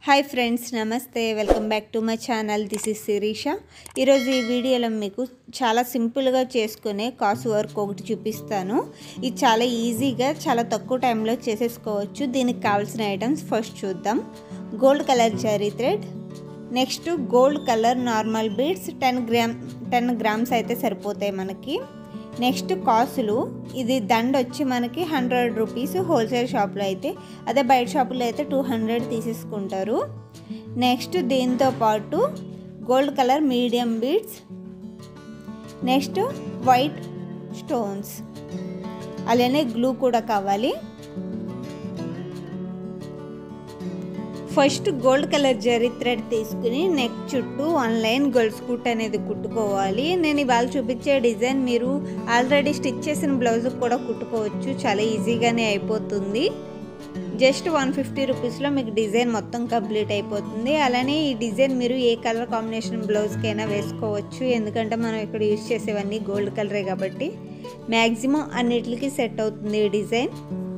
hi friends నమస్తే welcome back to my channel this is Sirisha ఈరోజు ఈ వీడియోలో మీకు చాలా సింపుల్గా చేసుకునే కాసు వర్క్ ఒకటి చూపిస్తాను ఇది చాలా ఈజీగా చాలా తక్కువ టైంలో చేసేసుకోవచ్చు దీనికి కావాల్సిన ఐటమ్స్ ఫస్ట్ చూద్దాం gold colour zari thread next gold colour normal beads ten gram ten grams అయితే సరిపోతాయి మనకి నెక్స్ట్ కాసులు ఇది దండ వచ్చి మనకి హండ్రెడ్ రూపీస్ హోల్సేల్ షాప్లో అయితే అదే బయట షాపులో అయితే టూ హండ్రెడ్ తీసేసుకుంటారు నెక్స్ట్ దీంతో పాటు gold colour medium beads next white stones అలానే గ్లూ కూడా కావాలి first gold colour zari thread తీసుకుని నెక్ చుట్టూ ఆన్లైన్ గోల్డ్ స్కూట్ అనేది కుట్టుకోవాలి నేను ఇవాళ చూపించే డిజైన్ మీరు ఆల్రెడీ స్టిచ్ చేసిన బ్లౌజ్ కూడా కుట్టుకోవచ్చు చాలా ఈజీగానే అయిపోతుంది జస్ట్ వన్ ఫిఫ్టీ రూపీస్లో మీకు డిజైన్ మొత్తం కంప్లీట్ అయిపోతుంది అలానే ఈ డిజైన్ మీరు ఏ కలర్ కాంబినేషన్ బ్లౌజ్కైనా వేసుకోవచ్చు ఎందుకంటే మనం ఇక్కడ యూజ్ చేసేవన్నీ గోల్డ్ కలరే కాబట్టి మ్యాక్సిమం అన్నిటికీ సెట్ అవుతుంది ఈ డిజైన్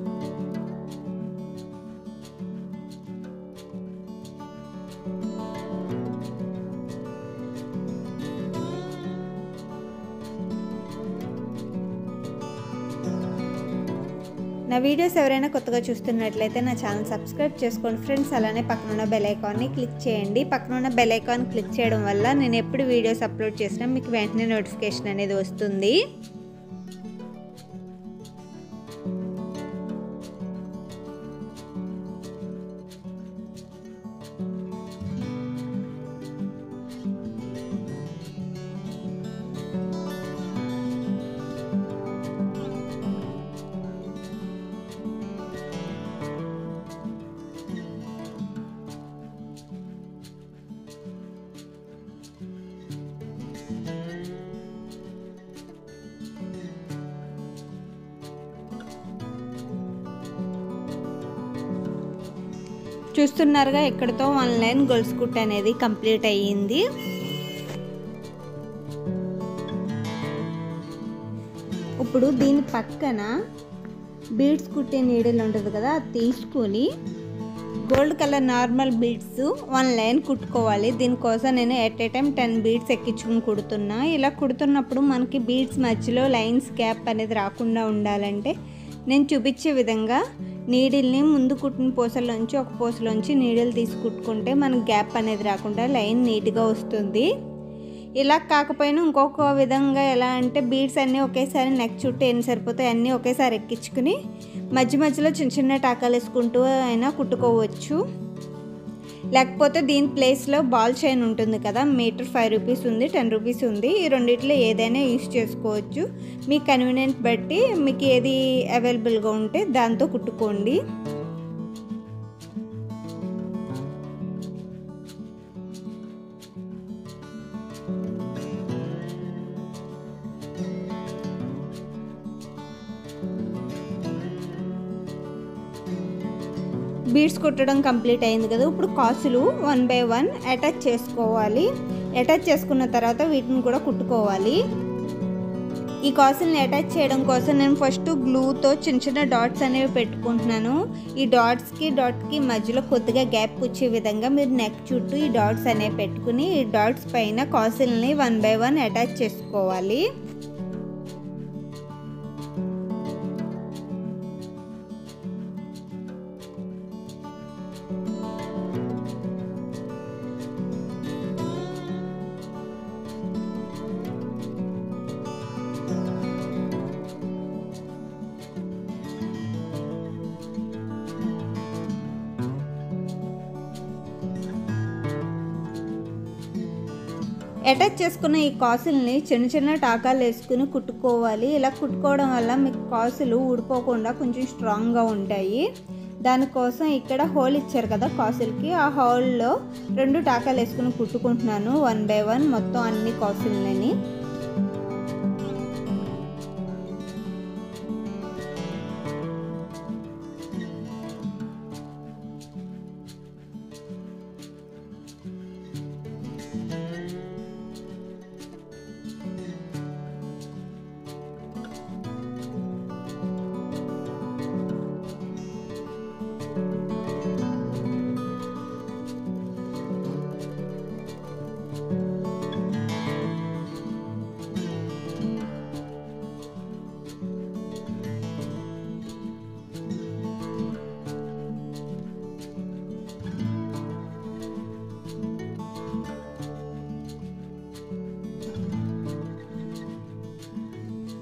నా వీడియోస్ ఎవరైనా కొత్తగా చూస్తున్నట్లయితే నా ఛానల్ సబ్స్క్రైబ్ చేసుకోండి ఫ్రెండ్స్ అలానే పక్కనున్న బెల్ ఐకాన్ని క్లిక్ చేయండి పక్కనున్న బెల్ ఐకాన్ క్లిక్ చేయడం వల్ల నేను ఎప్పుడు వీడియోస్ అప్లోడ్ చేసినా మీకు వెంటనే నోటిఫికేషన్ అనేది వస్తుంది చూస్తున్నారుగా ఇక్కడతో వన్ లైన్ గొలుసు కుట్ అనేది కంప్లీట్ అయ్యింది ఇప్పుడు దీని పక్కన బీడ్స్ కుట్టే నీడలు ఉంటుంది కదా అది తీసుకొని gold colour normal beads one line కుట్టుకోవాలి దీనికోసం నేను at a time ten beads ఎక్కించుకుని కుడుతున్నా ఇలా కుడుతున్నప్పుడు మనకి బీడ్స్ మధ్యలో లైన్స్ గ్యాప్ అనేది రాకుండా ఉండాలంటే నేను చూపించే విధంగా నీడిల్ని ముందు కుట్టిన పూసలోంచి ఒక పూసలోంచి నీడిల్ తీసి కుట్టుకుంటే మనకి గ్యాప్ అనేది రాకుండా లైన్ నీట్గా వస్తుంది ఇలా కాకపోయినా ఇంకొక విధంగా ఎలా అంటే బీడ్స్ అన్నీ ఒకేసారి నెక్ చుట్టూ ఎన్ని సరిపోతాయి అన్నీ ఒకేసారి ఎక్కించుకుని మధ్య మధ్యలో చిన్న చిన్న టాకాలు వేసుకుంటూ అయినా కుట్టుకోవచ్చు లేకపోతే దీని ప్లేస్లో బాల్ చైన్ ఉంటుంది కదా మీటర్ ఫైవ్ రూపీస్ ఉంది టెన్ రూపీస్ ఉంది ఈ రెండిట్లో ఏదైనా యూస్ చేసుకోవచ్చు మీ కన్వీనియంట్ బట్టి మీకు ఏది అవైలబుల్గా ఉంటే దాంతో కుట్టుకోండి బీడ్స్ కుట్టడం కంప్లీట్ అయింది కదా ఇప్పుడు కాసులు వన్ బై వన్ అటాచ్ చేసుకోవాలి అటాచ్ చేసుకున్న తర్వాత వీటిని కూడా కుట్టుకోవాలి ఈ కాసుల్ని అటాచ్ చేయడం కోసం నేను ఫస్ట్ గ్లూతో చిన్న చిన్న డాట్స్ అనేవి పెట్టుకుంటున్నాను ఈ డాట్స్కి డాట్కి మధ్యలో కొద్దిగా గ్యాప్ వచ్చే విధంగా మీరు నెక్ చుట్టూ ఈ డాట్స్ అనేవి పెట్టుకుని ఈ డాట్స్ పైన కాసుల్ని వన్ బై వన్ అటాచ్ చేసుకోవాలి అటాచ్ చేసుకున్న ఈ కాసుల్ని చిన్న చిన్న టాకాలు వేసుకుని కుట్టుకోవాలి ఇలా కుట్టుకోవడం వల్ల మీకు కాసులు ఊడిపోకుండా కొంచెం స్ట్రాంగ్గా ఉంటాయి దానికోసం ఇక్కడ హోల్ ఇచ్చారు కదా కాసులకి ఆ హోల్లో రెండు టాకాలు వేసుకుని కుట్టుకుంటున్నాను వన్ బై వన్ మొత్తం అన్ని కాసులని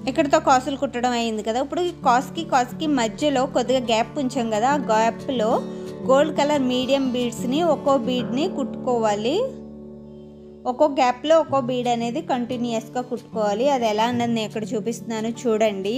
ఇక్కడతో కాసులు కుట్టడం అయింది కదా ఇప్పుడు ఈ కాస్కి కాస్కి మధ్యలో కొద్దిగా గ్యాప్ ఉంచాం కదా ఆ గ్యాప్లో గోల్డ్ కలర్ మీడియం బీడ్స్ని ఒక్కో బీడ్ని కుట్టుకోవాలి ఒక్కో గ్యాప్లో ఒక్కో బీడ్ అనేది కంటిన్యూస్గా కుట్టుకోవాలి అది ఎలా అన్నది నేను ఇక్కడ చూపిస్తున్నాను చూడండి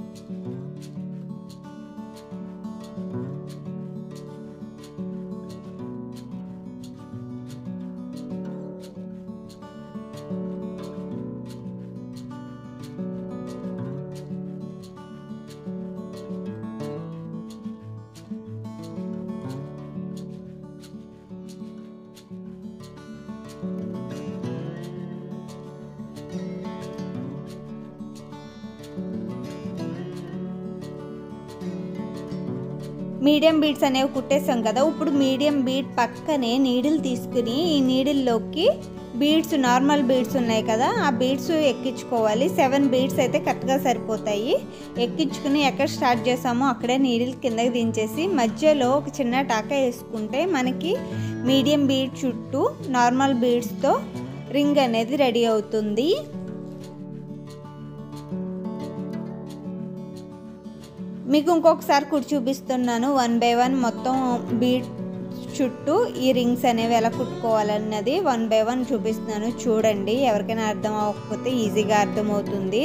మీడియం బీడ్స్ అనేవి కుట్టేసాం కదా ఇప్పుడు మీడియం బీడ్ పక్కనే నీడిల్ తీసుకుని ఈ నీడిల్లోకి బీడ్స్ నార్మల్ బీడ్స్ ఉన్నాయి కదా ఆ బీడ్స్ ఎక్కించుకోవాలి సెవెన్ బీడ్స్ అయితే కరెక్ట్గా సరిపోతాయి ఎక్కించుకుని ఎక్కడ స్టార్ట్ చేసామో అక్కడే నీడిల్ కిందకి దించేసి మధ్యలో ఒక చిన్న టాక వేసుకుంటే మనకి మీడియం బీడ్ చుట్టూ నార్మల్ బీడ్స్తో రింగ్ అనేది రెడీ అవుతుంది మీకు ఇంకొకసారి కుడి చూపిస్తున్నాను వన్ బై వన్ మొత్తం బీట్ చుట్టూ ఈ రింగ్స్ అనేవి ఎలా కుట్టుకోవాలన్నది వన్ బై వన్ చూపిస్తున్నాను చూడండి ఎవరికైనా అర్థం అవ్వకపోతే ఈజీగా అర్థమవుతుంది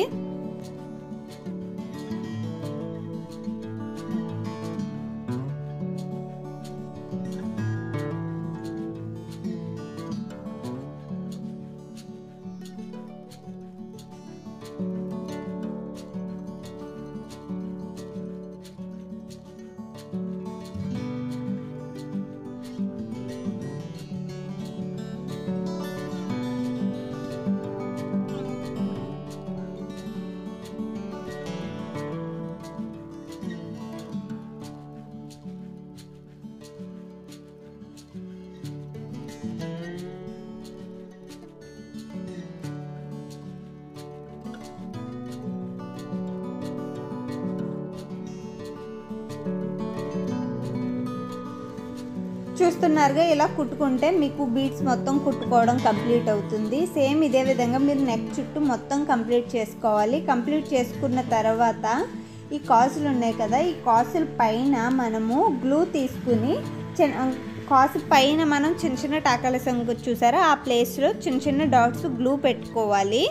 చూస్తున్నారుగా ఇలా కుట్టుకుంటే మీకు బీడ్స్ మొత్తం కుట్టుకోవడం కంప్లీట్ అవుతుంది సేమ్ ఇదే విధంగా మీరు నెక్ చుట్టూ మొత్తం కంప్లీట్ చేసుకోవాలి కంప్లీట్ చేసుకున్న తర్వాత ఈ కాసులు ఉన్నాయి కదా ఈ కాసుల పైన మనము గ్లూ తీసుకుని చిన్న కాసు పైన మనం చిన్న చిన్న టాకాల సంగు చూసారా ఆ ప్లేస్లో చిన్న చిన్న డాట్స్ గ్లూ పెట్టుకోవాలి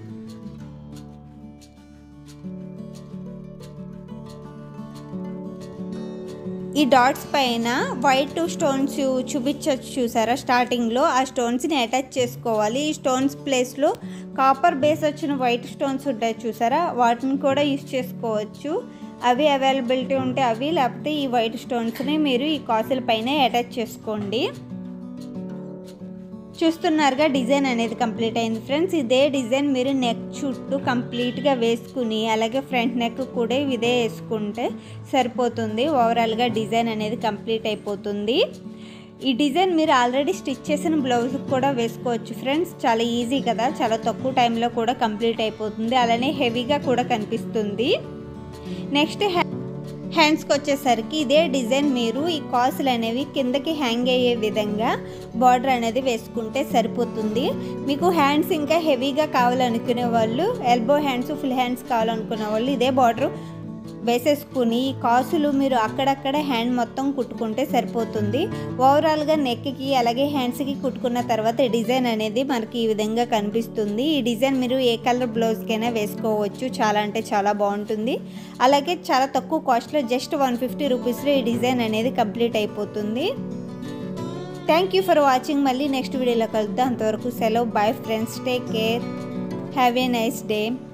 ఈ డాట్స్ పైన వైట్ స్టోన్స్ చూపించచ్చు చూసారా స్టార్టింగ్లో ఆ స్టోన్స్ని అటాచ్ చేసుకోవాలి ఈ స్టోన్స్ ప్లేస్లో కాపర్ బేస్ వచ్చిన వైట్ స్టోన్స్ ఉంటాయి చూసారా వాటిని కూడా యూస్ చేసుకోవచ్చు అవి అవైలబిలిటీ ఉంటే అవి లేకపోతే ఈ వైట్ స్టోన్స్ని మీరు ఈ కాసుల పైన అటాచ్ చేసుకోండి చూస్తున్నారుగా డిజైన్ అనేది కంప్లీట్ అయింది ఫ్రెండ్స్ ఇదే డిజైన్ మీరు నెక్ చుట్టూ కంప్లీట్గా వేసుకుని అలాగే ఫ్రంట్ నెక్ కూడా ఇదే వేసుకుంటే సరిపోతుంది ఓవరాల్గా డిజైన్ అనేది కంప్లీట్ అయిపోతుంది ఈ డిజైన్ మీరు ఆల్రెడీ స్టిచ్ చేసిన బ్లౌజ్ కూడా వేసుకోవచ్చు ఫ్రెండ్స్ చాలా ఈజీ కదా చాలా తక్కువ టైంలో కూడా కంప్లీట్ అయిపోతుంది అలానే హెవీగా కూడా కనిపిస్తుంది నెక్స్ట్ హ్యాండ్స్కి వచ్చేసరికి ఇదే డిజైన్ మీరు ఈ కాసులు అనేవి కిందకి హ్యాంగ్ అయ్యే విధంగా బార్డర్ అనేది వేసుకుంటే సరిపోతుంది మీకు హ్యాండ్స్ ఇంకా హెవీగా కావాలనుకునే వాళ్ళు ఎల్బో హ్యాండ్స్ ఫుల్ హ్యాండ్స్ కావాలనుకునే వాళ్ళు ఇదే బార్డర్ వేసేసుకుని ఈ కాసులు మీరు అక్కడక్కడ హ్యాండ్ మొత్తం కుట్టుకుంటే సరిపోతుంది ఓవరాల్గా నెక్కి అలాగే హ్యాండ్స్కి కుట్టుకున్న తర్వాత ఈ డిజైన్ అనేది మనకి ఈ విధంగా కనిపిస్తుంది ఈ డిజైన్ మీరు ఏ కలర్ బ్లౌజ్కైనా వేసుకోవచ్చు చాలా అంటే చాలా బాగుంటుంది అలాగే చాలా తక్కువ కాస్ట్లో జస్ట్ వన్ ఫిఫ్టీ రూపీస్లో ఈ డిజైన్ అనేది కంప్లీట్ అయిపోతుంది థ్యాంక్ యూ ఫర్ వాచింగ్ మళ్ళీ నెక్స్ట్ వీడియోలో కలుద్దాం అంతవరకు సెలవు bye friends take care have a nice day